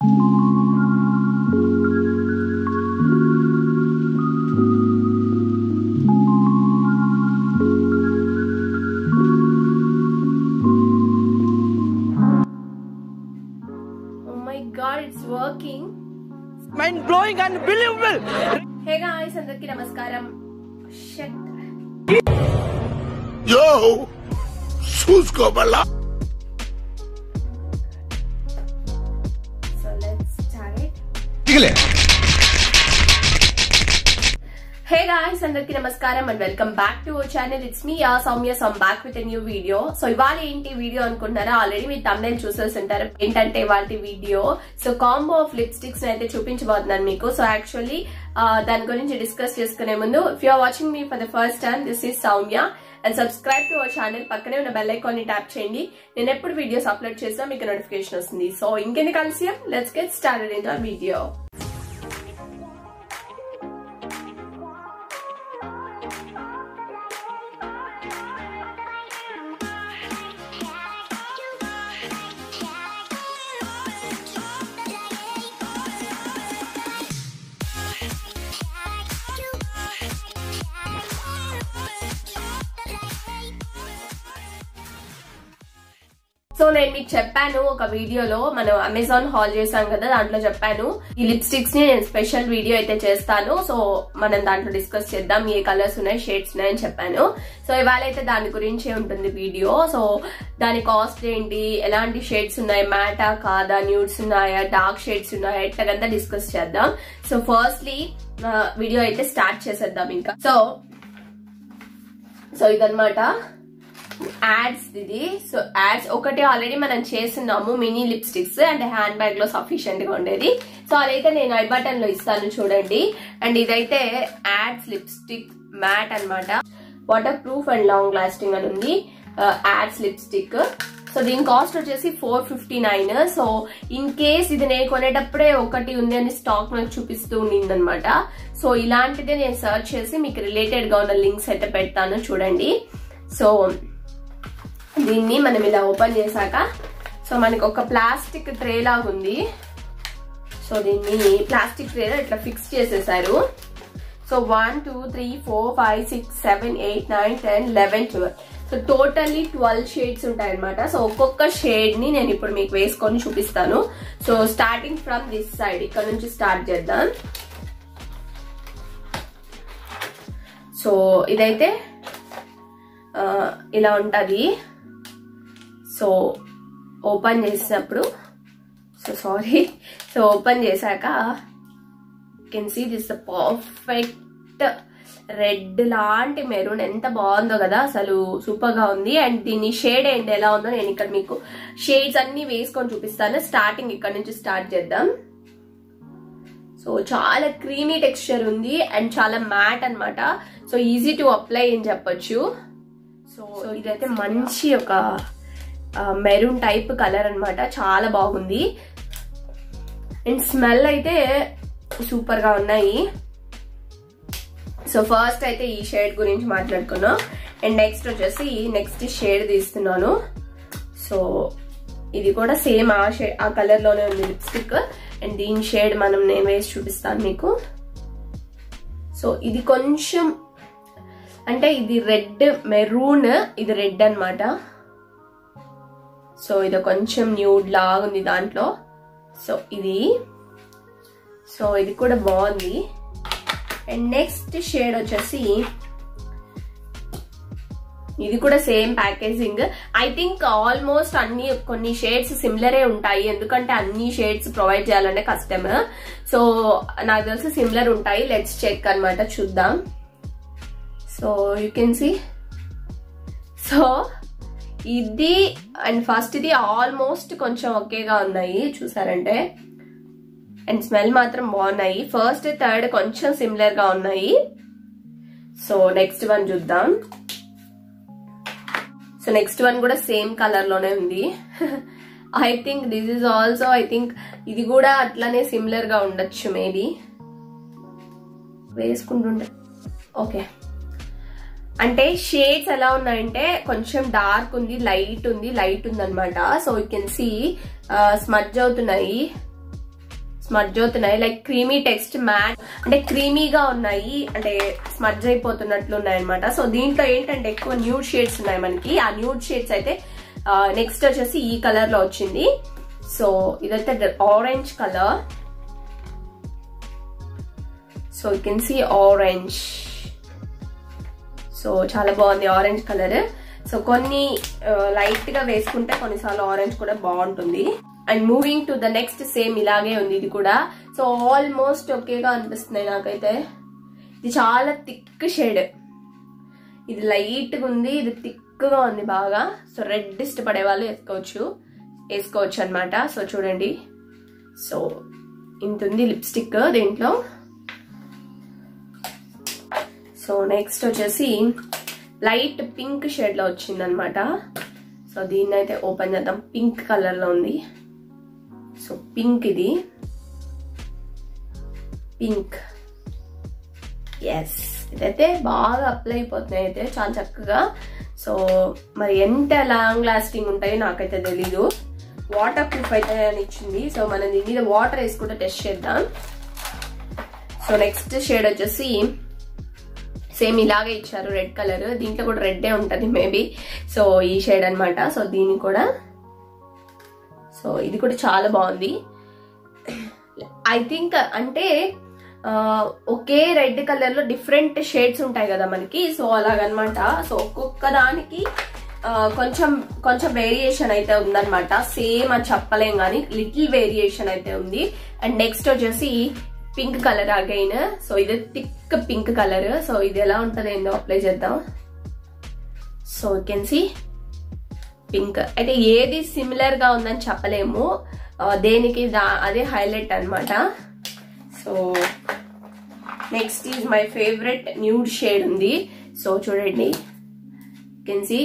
Oh my god, it's working. Mind blowing and believable. Hey guys అందరికి నమస్కారం షట్ Yo! చూసుకోబల్లా సో లెట్స్ స్టార్ట్ దిగలే హే గాయ్స్ అందరికి నమస్కారం and welcome back to our channel it's me yeah Soumya some back with new video so ఇవాళ ఏంటి video అనుకుంటారా ఆల్రెడీ మీరు తమిళ చూసేసి ఉంటారు ఏంటంటే ఇవాళ video so combo of lipsticks అయితే చూపించబోతున్నాను మీకు సో యాక్చువల్లీ దాని గురించి డిస్కస్ చేసుకునే ముందు if you are watching me for the first time this is Soumya and subscribe to our channel పక్కనే ఉన్న బెల్ ఐకాన్ ని ట్యాప్ చేయండి నేను ఎప్పుడు వీడియోస్ అప్లోడ్ చేసినా మీకు నోటిఫికేషన్ వస్తుంది సో ఇంకెందుకు కలిసి let's get started in video so నేను మీకు చెప్పాను ఒక వీడియోలో మనం అమెజాన్ హాల్ చేసాం కదా దాంట్లో చెప్పాను ఈ లిప్స్టిక్స్ ని నేను స్పెషల్ వీడియో అయితే చేస్తాను సో మనం దాంట్లో డిస్కస్ చేద్దాం ఏ కలర్స్ ఉన్నాయి షేడ్స్ ఉన్నాయని చెప్పాను సో ఇవాళ అయితే దాని గురించి ఉంటుంది వీడియో సో దాని కాస్ట్ ఏంటి ఎలాంటి షేడ్స్ ఉన్నాయి మ్యాటా కాదా న్యూడ్స్ ఉన్నాయా డార్క్ షేడ్స్ ఉన్నాయా ఎట్లాగంతా డిస్కస్ చేద్దాం సో ఫస్ట్లీ వీడియో అయితే స్టార్ట్ చేసేద్దాం ఇంకా సో సో ఇదన్నమాట యాడ్స్ ఇది సో యాడ్స్ ఒకటి ఆల్రెడీ మనం చేస్తున్నాము mini lipsticks and hand bag లో సఫిషియెంట్ గా ఉండేది సో అదైతే నేను ఐ బటన్ లో ఇస్తాను చూడండి అండ్ ఇదైతే యాడ్స్ లిప్స్టిక్ మ్యాట్ అన్నమాట waterproof and long lasting అని ఉంది యాడ్స్ లిప్స్టిక్ సో దీని కాస్ట్ వచ్చేసి four fifty nine so in case ఇది నేను కొనేటప్పుడే ఒకటి ఉంది అని స్టాక్ నాకు చూపిస్తూ ఉండింది అనమాట సో ఇలాంటిదే నేను సర్చ్ చేసి మీకు రిలేటెడ్ గా ఉన్న లింక్స్ అయితే పెడతాను చూడండి సో దీన్ని మనం ఇలా ఓపెన్ చేశాక సో మనకి ఒక ప్లాస్టిక్ ట్రే లాగా ఉంది సో దీన్ని ప్లాస్టిక్ ట్రేలో ఇట్లా ఫిక్స్ చేసేసారు so one two three four five six seven eight nine ten eleven twelve so totally twelve shades ఉంటాయి అనమాట సో ఒక్కొక్క షేడ్ ని నేను ఇప్పుడు మీకు వేసుకొని చూపిస్తాను so starting from this side ఇక్కడ నుంచి స్టార్ట్ చేద్దాం సో ఇదైతే ఆ, ఇలా ఉంటుంది సో ఓపెన్ చేసినప్పుడు సో సారీ సో ఓపెన్ చేశాక can see this perfect red లాంటి మెరూన్ ఎంత బాగుందో కదా అసలు సూపర్ గా ఉంది అండ్ దీని షేడ్ ఏంటి ఎలా ఉందో నేను ఇక్కడ మీకు షేడ్స్ అన్ని వేసుకొని చూపిస్తాను స్టార్టింగ్ ఇక్కడ నుంచి స్టార్ట్ చేద్దాం సో చాలా క్రీమీ టెక్స్చర్ ఉంది అండ్ చాలా మ్యాట్ అన్నమాట సో ఈజీ టు అప్లై అని చెప్పొచ్చు సో ఇదైతే మంచి ఒక మెరూన్ టైప్ కలర్ అన్నమాట చాలా బాగుంది అండ్ స్మెల్ అయితే సూపర్ గా ఉన్నాయి సో ఫస్ట్ అయితే ఈ షేడ్ గురించి మాట్లాడుకున్నాం అండ్ నెక్స్ట్ వచ్చేసి నెక్స్ట్ షేడ్ తీస్తున్నాను సో ఇది కూడా సేమ్ ఆ షేడ్ ఆ కలర్ లోనే ఉంది లిప్స్టిక్ అండ్ దీని షేడ్ మనం నేను వేసి చూపిస్తాను మీకు సో ఇది కొంచెం అంటే ఇది రెడ్ మెరూన్ ఇది రెడ్ అన్నమాట సో ఇది కొంచెం న్యూడ్ లాగా ఉంది దాంట్లో సో ఇది సో ఇది కూడా బాగుంది అండ్ నెక్స్ట్ షేడ్ వచ్చేసి ఇది కూడా same packaging I think almost అన్ని కొన్ని షేడ్స్ సిమిలరే ఉంటాయి ఎందుకంటే అన్ని షేడ్స్ ప్రొవైడ్ చేయాలంటే కష్టం సో నాకు తెలిసి సిమిలర్ ఉంటాయి లెట్స్ చెక్ అన్నమాట చూద్దాం so you can see so ఇది అండ్ ఫస్ట్ ఇది ఆల్మోస్ట్ కొంచెం ఒకేగా ఉన్నాయి చూసారంటే అండ్ స్మెల్ మాత్రం బాగున్నాయి ఫస్ట్ థర్డ్ కొంచెం సిమిలర్ గా ఉన్నాయి సో నెక్స్ట్ వన్ చూద్దాం సో నెక్స్ట్ వన్ కూడా సేమ్ కలర్ లోనే ఉంది I think this is also I think ఇది కూడా అట్లానే సిమిలర్ గా ఉండొచ్చు మేబీ వేసుకుంటుండే ఓకే అంటే షేడ్స్ ఎలా ఉన్నాయంటే కొంచెం డార్క్ ఉంది లైట్ ఉంది లైట్ ఉంది అనమాట so you can see smudge అవుతున్నాయి స్మడ్జ్ అవుతున్నాయి లైక్ క్రీమీ టెక్స్ట్ మ్యాట్ అంటే క్రీమీగా ఉన్నాయి అంటే స్మడ్జ్ అయిపోతున్నట్లు ఉన్నాయి అనమాట సో దీంట్లో ఏంటంటే ఎక్కువ న్యూడ్ షేడ్స్ ఉన్నాయి మనకి ఆ న్యూడ్ షేడ్స్ అయితే నెక్స్ట్ వచ్చేసి ఈ కలర్ లో వచ్చింది సో ఇదైతే orange colour so you can see orange so చాలా బాగుంది ఆరెంజ్ కలర్ సో కొన్ని లైట్ గా వేసుకుంటే కొన్నిసార్లు ఆరెంజ్ కూడా బాగుంటుంది and moving to the next same ఇలాగే ఉంది ఇది కూడా సో ఆల్మోస్ట్ ఒకేగా అనిపిస్తున్నాయి నాకైతే ఇది చాలా థిక్ షేడ్ ఇది లైట్ గా ఉంది ఇది థిక్ గా ఉంది బాగా సో రెడ్ ఇష్టపడే వాళ్ళు వేసుకోవచ్చు వేసుకోవచ్చు అనమాట సో చూడండి సో ఇంత ఉంది లిప్స్టిక్ దీంట్లో సో నెక్స్ట్ వచ్చేసి లైట్ పింక్ షేడ్ లో వచ్చింది అనమాట సో దీన్ని అయితే ఓపెన్ చేద్దాం పింక్ కలర్ లో ఉంది సో పింక్ ఇది పింక్ ఎస్ ఇదైతే బాగా అప్లై అయిపోతున్నాయి అయితే చాలా చక్కగా సో మరి ఎంత లాంగ్ లాస్టింగ్ ఉంటాయో నాకైతే తెలీదు వాటర్ ప్రూఫ్ అయితే అని ఇచ్చింది సో మనం దీని మీద వాటర్ వేసుకుంటే టెస్ట్ చేద్దాం సో నెక్స్ట్ షేడ్ వచ్చేసి సేమ్ ఇలాగే ఇచ్చారు రెడ్ కలర్ దీంట్లో కూడా రెడ్డే ఉంటుంది మేబీ సో ఈ షేడ్ అనమాట సో దీన్ని కూడా సో ఇది కూడా చాలా బాగుంది ఐ థింక్ అంటే ఒకే రెడ్ కలర్ లో డిఫరెంట్ షేడ్స్ ఉంటాయి కదా మనకి సో అలాగనమాట సో ఒక్కొక్క దానికి కొంచెం కొంచెం వేరియేషన్ అయితే ఉందన్నమాట సేమ్ అని చెప్పలేం కానీ లిటిల్ వేరియేషన్ అయితే ఉంది అండ్ నెక్స్ట్ వచ్చేసి పింక్ కలర్ అగైన్ సో ఇది థిక్ పింక్ కలర్ సో ఇది ఎలా ఉంటుంది ఏందో అప్లై చేద్దాం సో కెన్ సి పింక్ అయితే ఏది సిమిలర్ గా ఉందని చెప్పలేము దేనికి అదే హైలైట్ అనమాట so next is my favourite nude shade ఉంది సో చూడండి can see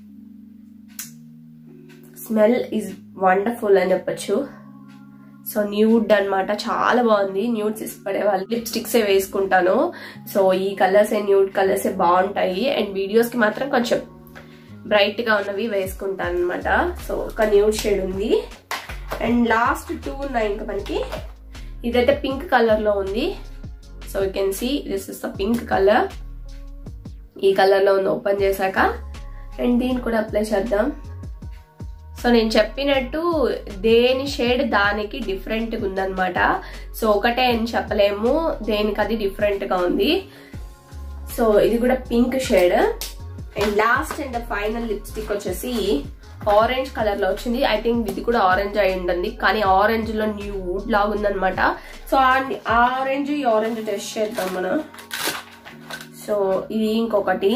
smell is wonderful అని చెప్పచ్చు సో న్యూడ్ అనమాట చాలా బాగుంది న్యూడ్స్ ఇష్టపడే వాళ్ళు లిప్స్టిక్స్ వేసుకుంటాను సో ఈ కలర్స్ న్యూడ్ కలర్స్ బాగుంటాయి అండ్ వీడియోస్ కి మాత్రం కొంచెం బ్రైట్ గా ఉన్నవి వేసుకుంటాను అనమాట సో ఒక న్యూడ్ షేడ్ ఉంది అండ్ లాస్ట్ టూ ఉన్నాయి ఇంకా మనకి ఇదైతే పింక్ కలర్ లో ఉంది so you can see this is the pink colour ఈ కలర్ లో ఉంది ఓపెన్ చేశాక అండ్ దీన్ని కూడా అప్లై చేద్దాం సో నేను చెప్పినట్టు దేని షేడ్ దానికి డిఫరెంట్ గా ఉందన్నమాట సో ఒకటే అని చెప్పలేము దేనికి అది డిఫరెంట్ గా ఉంది సో ఇది కూడా pink shade and last and final lipstick వచ్చేసి ఆరెంజ్ కలర్ లో వచ్చింది ఐ థింక్ ఇది కూడా ఆరెంజ్ అయి ఉంటుంది కానీ ఆరెంజ్ లో న్యూడ్ లాగా ఉందన్నమాట సో ఆ ఆరెంజ్ ఈ ఆరెంజ్ టెస్ట్ చేద్దాం మనం సో ఇది ఇంకొకటి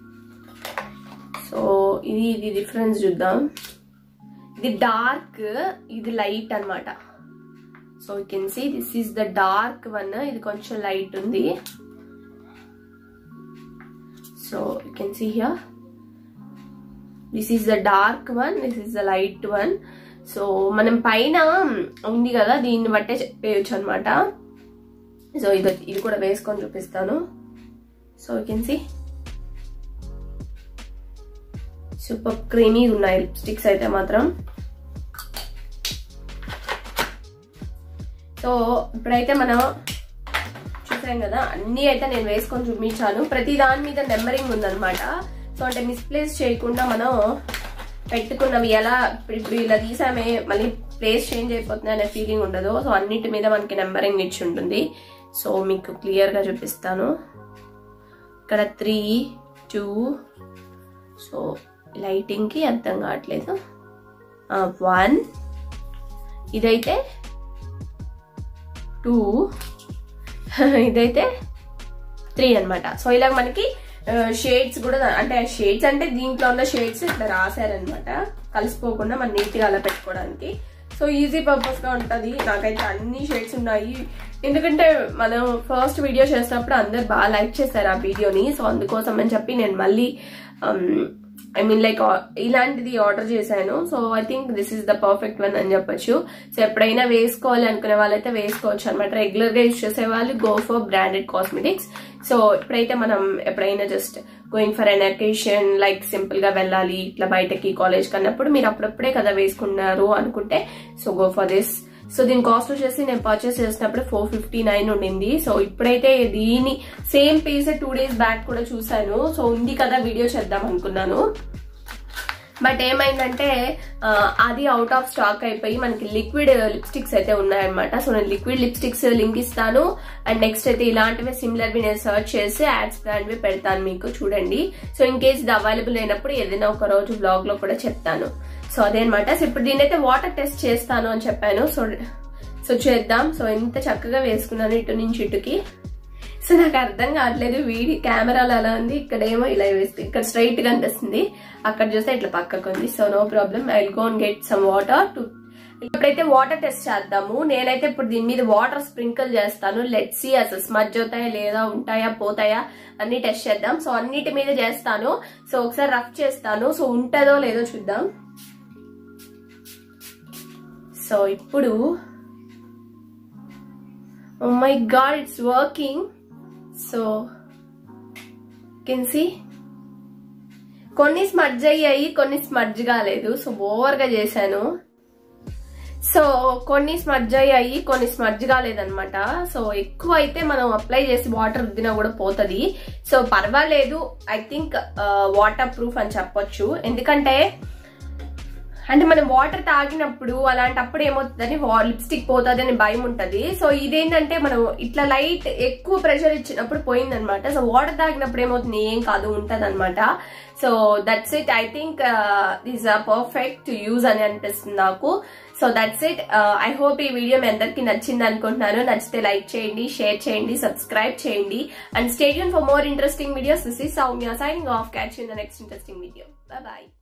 సో ఇది ఇది డిఫరెన్స్ చూద్దాం ఇది డార్క్ ఇది లైట్ అనమాట so you can see this is the dark one ఇది కొంచెం లైట్ ఉంది so you can see here this is the dark one this is the light one so మనం పైన ఉంది కదా దీన్ని బట్టే చెప్పేయచ్చు అనమాట సో ఇది ఇది కూడా వేసుకొని చూపిస్తాను so you can see super creamy ఉన్నాయి లిప్స్టిక్స్ అయితే మాత్రం సో ఇప్పుడైతే మనం చూసాం కదా అన్ని అయితే నేను వేసుకొని చూపించాను ప్రతి దాని మీద నెంబరింగ్ ఉందన్నమాట సో అంటే మిస్ప్లేస్ చేయకుండా మనం పెట్టుకున్నవి ఎలా ఇప్పుడు ఇలా తీసామే మళ్ళీ ప్లేస్ చేంజ్ అయిపోతుంది అనే ఫీలింగ్ ఉండదు సో అన్నిటి మీద మనకి నెంబరింగ్ ఇచ్చి ఉంటుంది సో మీకు క్లియర్గా చూపిస్తాను ఇక్కడ త్రీ టూ సో లైటింగ్కి అర్థం కావట్లేదు వన్ ఇదైతే టూ ఇదైతే త్రీ అనమాట సో ఇలా మనకి షేడ్స్ కూడా అంటే షేడ్స్ అంటే దీంట్లో ఉన్న షేడ్స్ ఇట్లా రాశారనమాట కలిసిపోకుండా మనం నీట్గా అలా పెట్టుకోవడానికి సో ఈజీ పర్పస్ గా ఉంటది నాకైతే అన్ని షేడ్స్ ఉన్నాయి ఎందుకంటే మనం ఫస్ట్ వీడియో చేసినప్పుడు అందరు బాగా లైక్ చేశారు ఆ వీడియోని సో అందుకోసం అని చెప్పి నేను మళ్ళీ ఐ మీన్ లైక్ ఇలాంటిది ఆర్డర్ చేశాను so I think this is the perfect one అని చెప్పొచ్చు సో ఎప్పుడైనా వేసుకోవాలి అనుకునే వాళ్ళైతే వేసుకోవచ్చు అనమాట రెగ్యులర్ గా యూజ్ చేసే వాళ్ళు go for branded cosmetics so ఇప్పుడైతే మనం ఎప్పుడైనా just going for an occasion like simple గా వెళ్ళాలి ఇట్లా బయటకి కాలేజ్ కన్నప్పుడు మీరు అప్పుడప్పుడే కదా వేసుకున్నారు అనుకుంటే so go for this so దీని కాస్ట్ వచ్చేసి నేను పర్చేస్ చేసినప్పుడు ఫోర్ ఫిఫ్టీ నైన్ ఉండింది సో ఇప్పుడైతే దీని same piece two days back కూడా చూసాను సో ఉంది కదా వీడియో చేద్దాం అనుకున్నాను బట్ ఏమైందంటే ఆ, అది అవుట్ ఆఫ్ స్టాక్ అయిపోయి మనకి లిక్విడ్ లిప్స్టిక్స్ అయితే ఉన్నాయన్నమాట సో నేను లిక్విడ్ లిప్స్టిక్స్ లింక్ ఇస్తాను అండ్ నెక్స్ట్ అయితే ఇలాంటివి సిమిలర్ వి నేను సర్చ్ చేసి యాడ్స్ బ్రాండ్వి పెడతాను మీకు చూడండి సో ఇన్ కేస్ ఇది అవైలబుల్ అయినప్పుడు ఏదైనా ఒక రోజు బ్లాగ్ లో కూడా చెప్తాను సో అదేనమాట సో ఇప్పుడు దీనైతే వాటర్ టెస్ట్ చేస్తాను అని చెప్పాను సో సో చేద్దాం సో ఎంత చక్కగా వేసుకున్నాను ఇటు నుంచి ఇటుకి సో నాకు అర్థం కావట్లేదు వీడి కెమెరాలో అలా ఉంది ఇక్కడ ఏమో ఇలా వేస్తుంది ఇక్కడ స్ట్రైట్ గా అనిపిస్తుంది అక్కడ చూస్తే ఇట్లా పక్కకు ఉంది so no problem I go and get some water to ఇప్పుడైతే వాటర్ టెస్ట్ చేద్దాము నేనైతే ఇప్పుడు దీని మీద వాటర్ స్ప్రింకిల్ చేస్తాను లెట్ సి అసలు స్మజ్ అవుతాయా లేదా ఉంటాయా పోతాయా అన్ని టెస్ట్ చేద్దాం సో అన్నిటి మీద చేస్తాను సో ఒకసారి రఫ్ చేస్తాను సో ఉంటుందో లేదో చూద్దాం సో ఇప్పుడు oh my god it's working so can see కొన్ని స్మడ్జ్ అయ్యాయి కొన్ని స్మడ్జ్ కాలేదు సో ఓవర్ గా చేశాను సో కొన్ని స్మడ్జ్ అయ్యాయి కొన్ని స్మడ్జ్ కాలేదన్నమాట సో ఎక్కువ అయితే మనం అప్లై చేసి వాటర్ రుద్దినా కూడా పోతుంది సో పర్వాలేదు ఐ థింక్ వాటర్ ప్రూఫ్ అని చెప్పొచ్చు ఎందుకంటే అంటే మనం వాటర్ తాగినప్పుడు అలాంటప్పుడు ఏమవుతుందని లిప్స్టిక్ పోతుంది అని భయం ఉంటది సో ఇదేంటంటే మనం ఇట్లా లైట్ ఎక్కువ ప్రెషర్ ఇచ్చినప్పుడు పోయిందనమాట సో వాటర్ తాగినప్పుడు ఏమవుతుంది ఏం కాదు ఉంటది అనమాట so that's it I think this are perfect to use అని అనిపిస్తుంది నాకు so that's it I hope ఈ వీడియో మీ అందరికి నచ్చింది అనుకుంటున్నాను నచ్చితే లైక్ చేయండి షేర్ చేయండి సబ్స్క్రైబ్ చేయండి and stay tuned for more interesting videos this is Soumya signing off catch in the next interesting video bye bye